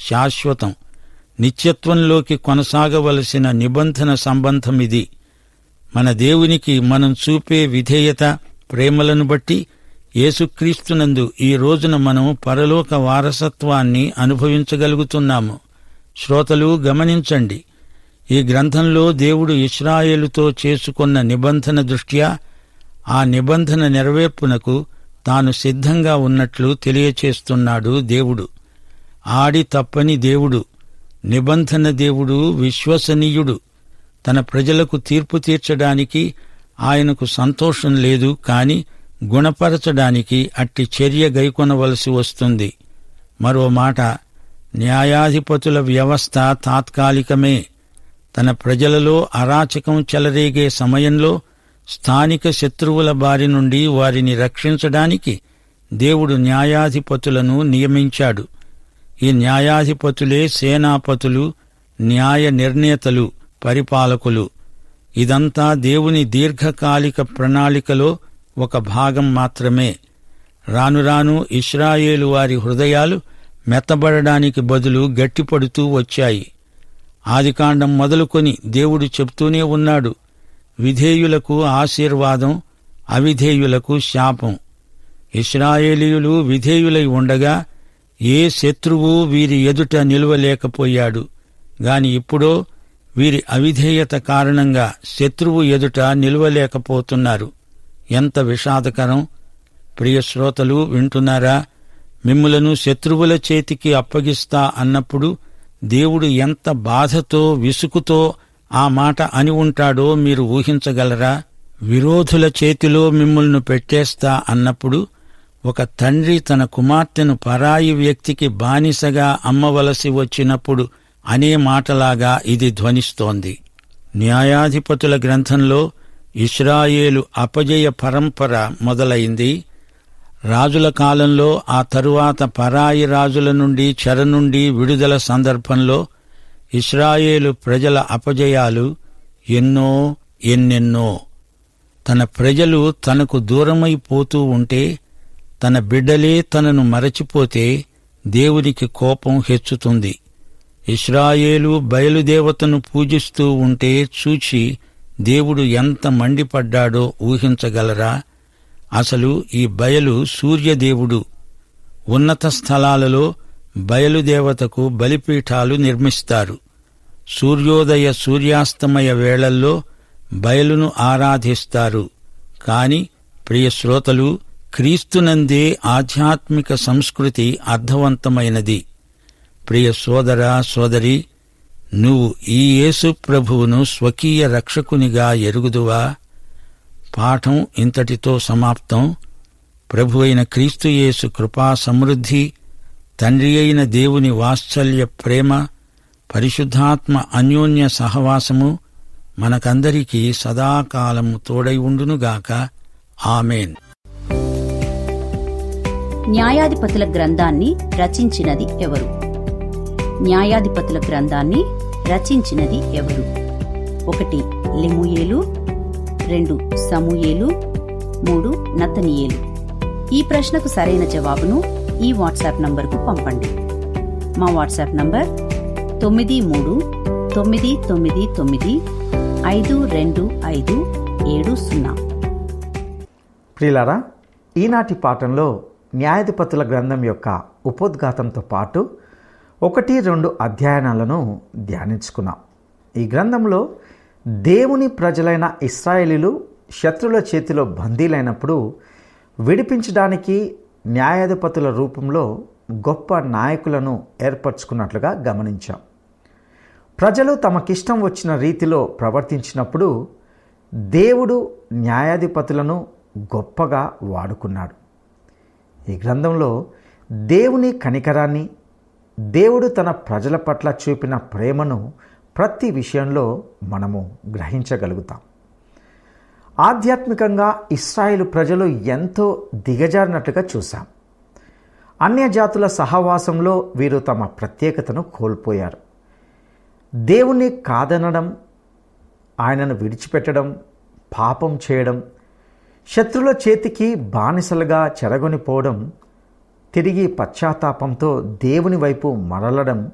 శాశ్వతం నిత్యత్వంలోకి కొనసాగవలసిన నిబంధన సంబంధం ఇది మన దేవునికి మనం చూపే విధేయత ప్రేమలను బట్టి యేసుక్రీస్తునందు ఈ రోజున మనం పరలోక వారసత్వాన్ని అనుభవించగలుగుతున్నాము శ్రోతలు గమనించండి ఈ గ్రంథంలో దేవుడు ఇస్రాయేలుతో చేసుకున్న నిబంధన దృష్ట్యా ఆ నిబంధన నెరవేర్పునకు తాను సిద్ధంగా ఉన్నట్లు తెలియచేస్తున్నాడు దేవుడు ఆడి తప్పని దేవుడు నిబంధన దేవుడు విశ్వసనీయుడు తన ప్రజలకు తీర్పు తీర్చడానికి ఆయనకు సంతోషం లేదు కాని గుణపరచడానికి అట్టి చర్య గైకొనవలసి వస్తుంది మరో మాట న్యాయాధిపతుల వ్యవస్థ తాత్కాలికమే తన ప్రజలలో అరాచకం చెలరేగే సమయంలో స్థానిక శత్రువుల బారి నుండి వారిని రక్షించడానికి దేవుడు న్యాయాధిపతులను నియమించాడు ఈ న్యాయాధిపతులే సేనాపతులు న్యాయ నిర్ణేతలు పరిపాలకులు ఇదంతా దేవుని దీర్ఘకాలిక ప్రణాళికలో ఒక భాగం మాత్రమే రాను రాను ఇస్రాయేలు వారి హృదయాలు మెత్తబడడానికి బదులు గట్టిపడుతూ వచ్చాయి ఆదికాండం మొదలుకొని దేవుడు చెప్తూనే ఉన్నాడు విధేయులకు ఆశీర్వాదం అవిధేయులకు శాపం ఇస్రాయేలీయులు విధేయులై ఉండగా ఏ శత్రువు వీరి ఎదుట నిలువలేకపోయాడు గాని ఇప్పుడో వీరి అవిధేయత కారణంగా శత్రువు ఎదుట నిలువలేకపోతున్నారు ఎంత విషాదకరం ప్రియ శ్రోతలు వింటున్నారా మిమ్ములను శత్రువుల చేతికి అప్పగిస్తా అన్నప్పుడు దేవుడు ఎంత బాధతో విసుకుతో ఆ మాట అని ఉంటాడో మీరు ఊహించగలరా విరోధుల చేతిలో మిమ్మల్ని పెట్టేస్తా అన్నప్పుడు ఒక తండ్రి తన కుమార్తెను పరాయి వ్యక్తికి బానిసగా అమ్మవలసి వచ్చినప్పుడు అనే మాటలాగా ఇది ధ్వనిస్తోంది న్యాయాధిపతుల గ్రంథంలో ఇస్రాయేలు అపజయ పరంపర మొదలైంది రాజుల కాలంలో ఆ తరువాత పరాయి రాజుల నుండి చెర నుండి విడుదల సందర్భంలో ఇస్రాయేలు ప్రజల అపజయాలు ఎన్నో ఎన్నెన్నో తన ప్రజలు తనకు దూరమైపోతూ ఉంటే తన బిడ్డలే తనను మరచిపోతే దేవునికి కోపం హెచ్చుతుంది ఇస్రాయేలు బయలుదేవతను పూజిస్తూ ఉంటే చూచి దేవుడు ఎంత మండిపడ్డాడో ఊహించగలరా అసలు ఈ బయలు సూర్యదేవుడు ఉన్నత స్థలాలలో బయలుదేవతకు బలిపీఠాలు నిర్మిస్తారు సూర్యోదయ సూర్యాస్తమయ వేళల్లో బయలును ఆరాధిస్తారు కాని ప్రియ శ్రోతలు క్రీస్తునందే ఆధ్యాత్మిక సంస్కృతి అర్థవంతమైనది ప్రియ సోదర సోదరి నువ్వు ఈ యేసు ప్రభువును స్వకీయ రక్షకునిగా ఎరుగుదువా పాఠం ఇంతటితో సమాప్తం ప్రభు అయిన క్రీస్తు యేసు కృపా సమృద్ధి తండ్రి అయిన దేవుని వాత్సల్య ప్రేమ పరిశుద్ధాత్మ అన్యోన్య సహవాసము మనకందరికీ సదాకాలము తోడై ఉండునుగాక ఆమెన్ న్యాయాధిపతుల గ్రంథాన్ని రచించినది ఎవరు న్యాయాధిపతుల గ్రంథాన్ని రచించినది ఎవరు ఒకటి లెముయేలు రెండు సమూయేలు మూడు నతనియేలు ఈ ప్రశ్నకు సరైన జవాబును ఈ వాట్సాప్ నంబర్కు పంపండి మా వాట్సాప్ నంబర్ తొమ్మిది మూడు తొమ్మిది తొమ్మిది తొమ్మిది ఐదు రెండు ఐదు ఏడు సున్నా ప్రియులారా ఈనాటి పాఠంలో న్యాయాధిపతుల గ్రంథం యొక్క ఉపోద్ఘాతంతో పాటు ఒకటి రెండు అధ్యయనాలను ధ్యానించుకున్నాం ఈ గ్రంథంలో దేవుని ప్రజలైన ఇస్రాయేలీలు శత్రుల చేతిలో బందీలైనప్పుడు విడిపించడానికి న్యాయాధిపతుల రూపంలో గొప్ప నాయకులను ఏర్పరచుకున్నట్లుగా గమనించాం ప్రజలు తమకిష్టం వచ్చిన రీతిలో ప్రవర్తించినప్పుడు దేవుడు న్యాయాధిపతులను గొప్పగా వాడుకున్నాడు ఈ గ్రంథంలో దేవుని కనికరాన్ని దేవుడు తన ప్రజల పట్ల చూపిన ప్రేమను ప్రతి విషయంలో మనము గ్రహించగలుగుతాం ఆధ్యాత్మికంగా ఇస్రాయేలు ప్రజలు ఎంతో దిగజారినట్లుగా చూశాం అన్యజాతుల సహవాసంలో వీరు తమ ప్రత్యేకతను కోల్పోయారు దేవుణ్ణి కాదనడం ఆయనను విడిచిపెట్టడం పాపం చేయడం శత్రుల చేతికి బానిసలుగా చెరగొనిపోవడం తిరిగి పశ్చాత్తాపంతో దేవుని వైపు మరలడం